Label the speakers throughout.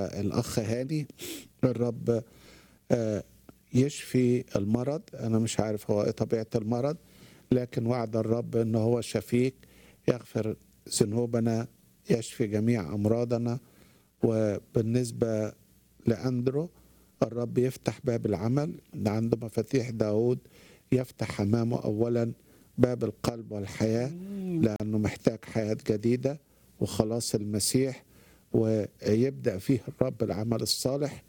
Speaker 1: الأخ هاني الرب آه، يشفي المرض أنا مش عارف هو إيه طبيعة المرض لكن وعد الرب إن هو شفيك يغفر ذنوبنا يشفي جميع أمراضنا وبالنسبة لأندرو الرب يفتح باب العمل اللي عنده مفاتيح داود يفتح أمامه أولا باب القلب والحياة لأنه محتاج حياة جديدة وخلاص المسيح ويبدأ فيه الرب العمل الصالح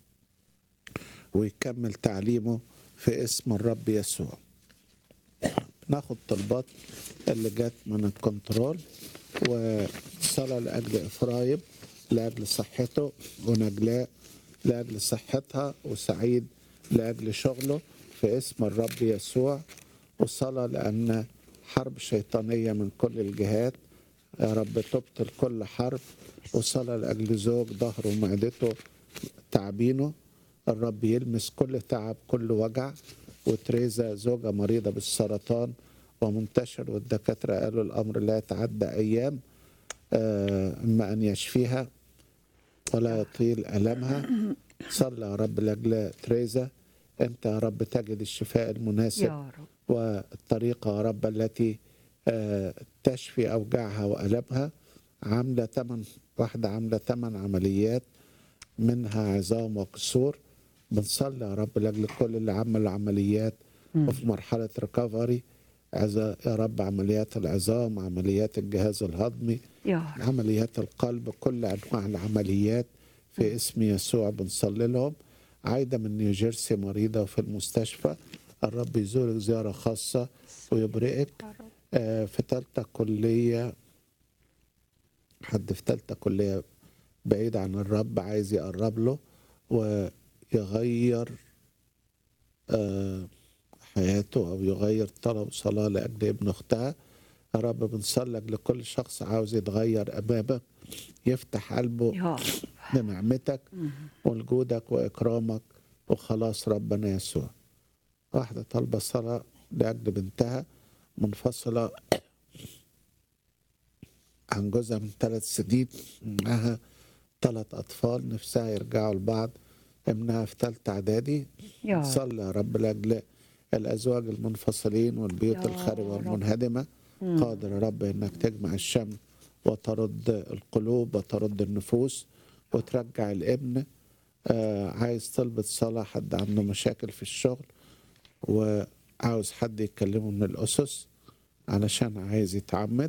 Speaker 1: ويكمل تعليمه في اسم الرب يسوع ناخد طلبات اللي جت من الكنترول وصلاة لأجل إفرايم لأجل صحته ونجلاء لأجل صحتها وسعيد لأجل شغله في اسم الرب يسوع وصلاة لأن حرب شيطانية من كل الجهات يا رب تبطل كل حرب وصلاة لأجل زوج ظهره ومعدته تعبينه الرب يلمس كل تعب كل وجع وتريزا زوجة مريضة بالسرطان ومنتشر والدكاترة قالوا الأمر لا يتعدى أيام آه، إما أن يشفيها ولا يطيل ألمها صلى يا رب لأجل تريزا أنت يا رب تجد الشفاء المناسب
Speaker 2: يا رب
Speaker 1: والطريقة يا رب التي آه، تشفي أوجاعها وألمها عاملة ثمن واحدة عاملة ثمن عمليات منها عظام وكسور بنصلي يا رب لأجل كل اللي عمل عمليات وفي مرحلة ريكفري يا رب عمليات العظام عمليات الجهاز الهضمي
Speaker 2: يا رب
Speaker 1: عمليات القلب كل انواع العمليات في اسم يسوع بنصلي لهم عايده من نيوجيرسي مريضه في المستشفى الرب يزورك زياره خاصه ويبرئك آه، في ثالثه كليه حد في ثالثه كليه بعيد عن الرب عايز يقرب له ويغير آه، حياته او يغير طلب صلاه لاجل ابن اختها يا رب بنصلك لكل شخص عاوز يتغير امامك يفتح قلبه
Speaker 2: يا رب
Speaker 1: بنعمتك ولجودك واكرامك وخلاص ربنا يسوع واحده طالبه صلاه لاجل بنتها منفصله عن جوزها من ثلاث سنين معاها ثلاث اطفال نفسها يرجعوا لبعض ابنها في ثالثه اعدادي
Speaker 2: يا رب
Speaker 1: صلى يا رب لاجل الازواج المنفصلين والبيوت
Speaker 2: يا
Speaker 1: الخاربه
Speaker 2: رب.
Speaker 1: والمنهدمه قادر يا رب انك تجمع الشمل وترد القلوب وترد النفوس وترجع الابن آه عايز طلبة صلاة حد عنده مشاكل في الشغل وعاوز حد يكلمه من الأسس علشان عايز يتعمد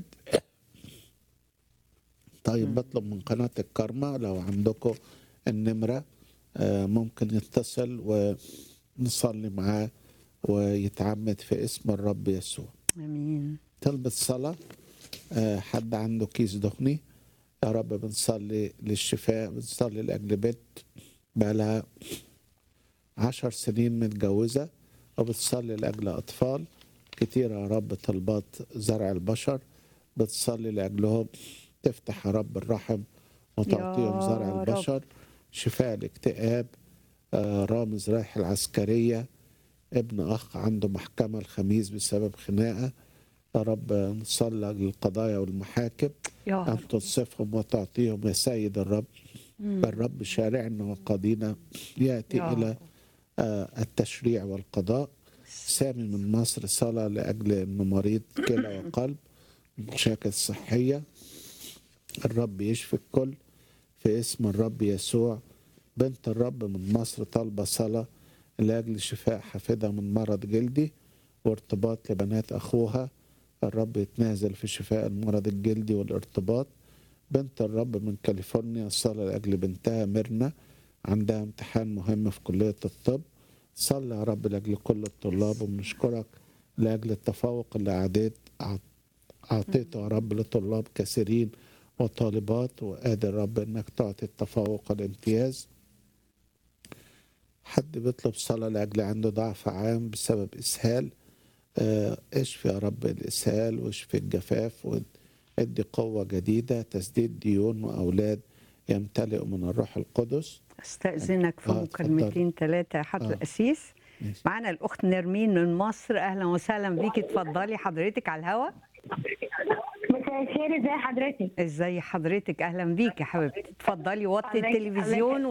Speaker 1: طيب بطلب من قناة الكرمة لو عندكم النمرة آه ممكن يتصل ونصلي معاه ويتعمد في اسم الرب يسوع
Speaker 2: امين
Speaker 1: طلبة صلاة آه، حد عنده كيس دهني يا رب بنصلي للشفاء بنصلي لأجل بنت بقالها عشر سنين متجوزة وبتصلي لأجل أطفال كتير يا رب طلبات زرع البشر بتصلي لأجلهم تفتح يا رب الرحم وتعطيهم
Speaker 2: يا
Speaker 1: زرع
Speaker 2: رب.
Speaker 1: البشر شفاء الاكتئاب آه، رامز رايح العسكرية ابن أخ عنده محكمة الخميس بسبب خناقة يا رب نصلي للقضايا والمحاكم
Speaker 2: يا
Speaker 1: أن
Speaker 2: رب
Speaker 1: تنصفهم وتعطيهم يا سيد الرب الرب شارعنا وقاضينا يأتي
Speaker 2: يا
Speaker 1: إلى
Speaker 2: رب.
Speaker 1: آه، التشريع والقضاء سامي من مصر صلاة لأجل أنه مريض كلى وقلب مشاكل صحية الرب يشفي الكل في اسم الرب يسوع بنت الرب من مصر طالبة صلاة لأجل شفاء حافظة من مرض جلدي وارتباط لبنات أخوها الرب يتنازل في شفاء المرض الجلدي والارتباط بنت الرب من كاليفورنيا صلى لأجل بنتها ميرنا عندها امتحان مهم في كلية الطب صلى يا رب لأجل كل الطلاب وبنشكرك لأجل التفوق اللي عديت أعطيته يا رب لطلاب كثيرين وطالبات وقادر رب انك تعطي التفوق والامتياز حد بيطلب صلاة لأجل عنده ضعف عام بسبب إسهال آه، اشفي يا رب الإسهال واشفي الجفاف وادي قوة جديدة تسديد ديون وأولاد يمتلئوا من الروح القدس
Speaker 2: استاذنك في
Speaker 1: آه،
Speaker 2: مكالمتين ثلاثه يا حضره
Speaker 1: آه.
Speaker 2: القسيس
Speaker 1: ماشي.
Speaker 2: معانا الاخت نرمين من مصر اهلا وسهلا بيكي اتفضلي حضرتك على الهوا
Speaker 3: مساء مساء الخير ازي حضرتك
Speaker 2: ازي حضرتك اهلا بيك يا حبيبتي اتفضلي وطي
Speaker 3: الله يك- الله
Speaker 2: التلفزيون